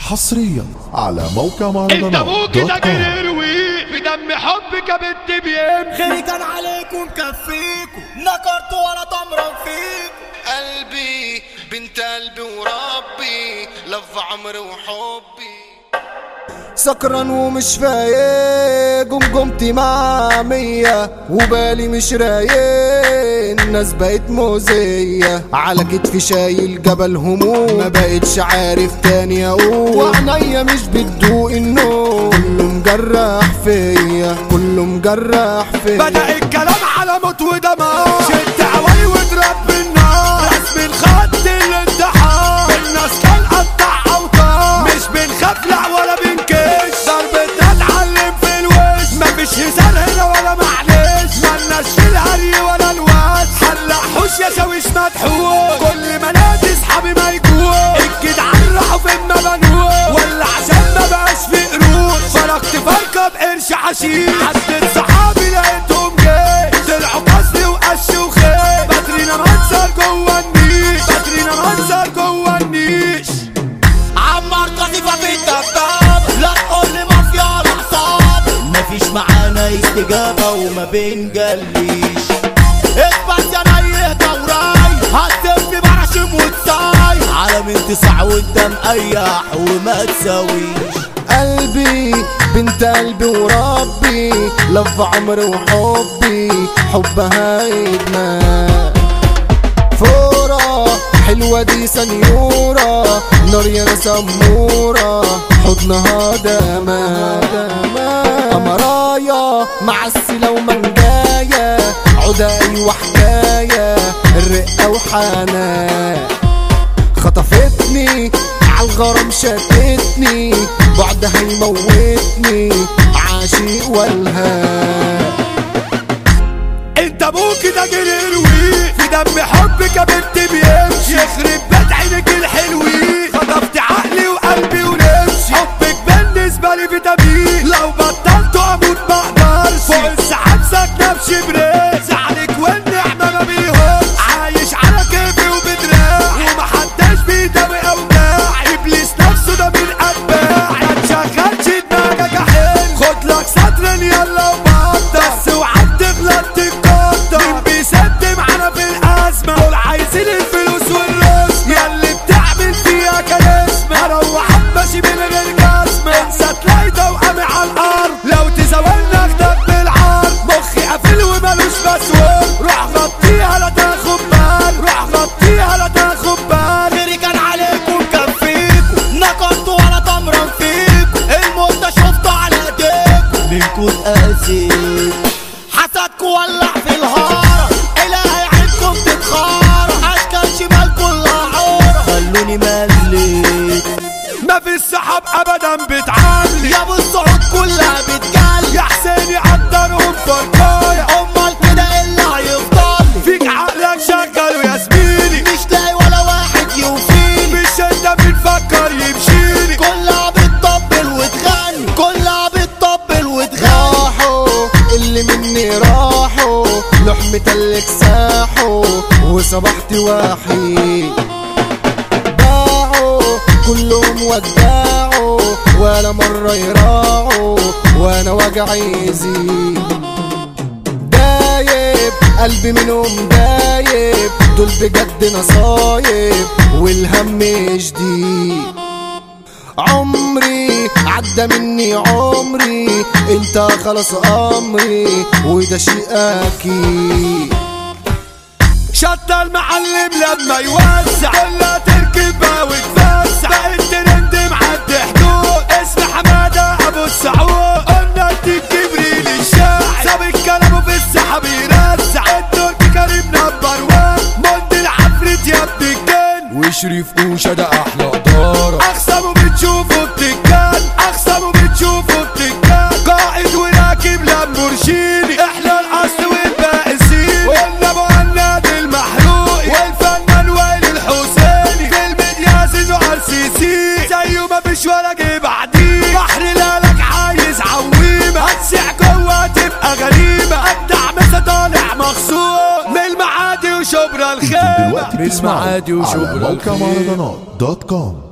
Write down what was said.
حصريا على موقع انت مهرجانات ابوك دوت ده كوم يروي بدم حبك يا بنت بيمشي خيري كان عليكم كفيكم نكرت ولا تمرن فيكم قلبي بنت قلبي وربي لف عمري وحبي سكران ومش فايق جمجمتي مع مية وبالي مش رايق الناس بقت مؤذية على كتفي شايل جبل هموم ما بقتش عارف تاني اقول وعينيا مش بتدوق النوم كله مجرح فيا كله مجرح فيا بدأ الكلام على موت ودمار شد عواي واضرب بالنار رسم الخط الانتحار الناس كان قطع اوتار مش بنخاف لا ولا بنكش ضربتنا اتعلم في الوش مفيش هزار هنا ولا معلش مالناش في الهري ولا الواد حلق حوش يا شاويش مدحوش كل ما نادي اصحابي ما يكون الجدعان راحوا فين ما بنوش ولا عشان ما بقاش في قروش فرقت فرقة بقرش حشيش عدت صحابي لقيتهم جاي طلعوا قصدي وقش وخير بدرينا منظر جوه النيش بدرينا منظر جوه النيش عمار قطيفة في الدباب لا تقول لي مافيا على حساب مفيش معانا استجابة وما بنجليش اثبت يا نيه دوراي هتسيبني برشم وتصاي على من تسع وانت مقيح وما تساويش قلبي بنت قلبي وربي لف عمري وحبي حبها ادمان فورة حلوة دي سنيورة نار يا سمورة حضنها دما قمرايا معسلة ومنجاية عدا أيوة حكاية الرقة وحنان خطفتني عالغرام شتتني بعدها يموتني عاشق والهام انت ابوك ده جريروي في دم حبك يا بنت بيمشي يخرب بيت عينك الحلوين خطفت عقلي وقلبي ونفسي حبك بالنسبة لي فيتامين لو بطلت اموت ما اقدرش فوق السحاب ساكنة بشبرين زعلك والنعمة ما بيهمش عايش على كيفي وبدراع ومحدش بيداوي اوجاع ابليس نفسه ده من اتباع ما تشغلش دماغك احل خد لك سطر يلا وبطل بس اوعى تغلط تتقدر مين بيسد معانا في الازمه دول عايزين الفلوس والرسم ياللي بتعمل فيها كاريزما اروح ماشي من غير جزمه انسى تلاقي توأمي على الارض لو تزاولنا اخدك بالعرض مخي قافل ومالوش باسورد روح غطيها لا تاخد بال روح غطيها لا تاخد بال غيري كان عليكم كفيكم نكرت ولا تمرن فيكم الموت ده شفته على ايديكم منكم اتأذيت حسدكم ولع في الهارة الهي عينكم تتخارى اشكال شمال كلها عورة خلوني مليت ما في السحاب ابدا بتعاملي يا ابو الصعود كلها بتجلي يا حسين يقدرهم فرقايا امال كده إيه اللي هيفضل لي؟ فيك عقلك شغل يا زميلي مش لاقي ولا واحد يوفيني مش انت بنفكر يمشيلي كلها بتطبل وتغني كلها بتطبل وتغني راحوا اللي مني راحوا لحمة ساحوا وصبحت وحيد باعوا كلهم وداعوا ولا مرة يراعوا وانا وجعي يزيد دايب قلبي منهم دايب دول بجد نصايب والهم جديد عمري عدى مني عمري انت خلاص امري وده شيء اكيد شط المعلم لما يوزع كلها تركبها وتفسع بقت ترند معدي حدود اسم حمادة ابو السعود قلنا اديك جبريل الشاعر ساب الكلام في السحاب يرزع التركي كريم نمبر وان مند العفريت يا ابن الجن وشريف اوشا ده احلى اداره اخصموا بتشوفوا بتتكال اخصموا بتشوفوا بتتكال قائد وراكب لامبورشيني احنا الاصل والباقي سين ولا مهند المحروقي والفنان وائل الحسيني في الميديا زيزو ار سي سي زيه ما فيش ولا جه بعديه بحر لالك عايز عويمه هتسع جوه تبقى غريبه ابدع مسا طالع مخصوص من المعادي وشبرا الخيمه دلوقتي بتسمعوا بالمعادي على وشبرا موقع الخير. مهرجانات دوت كوم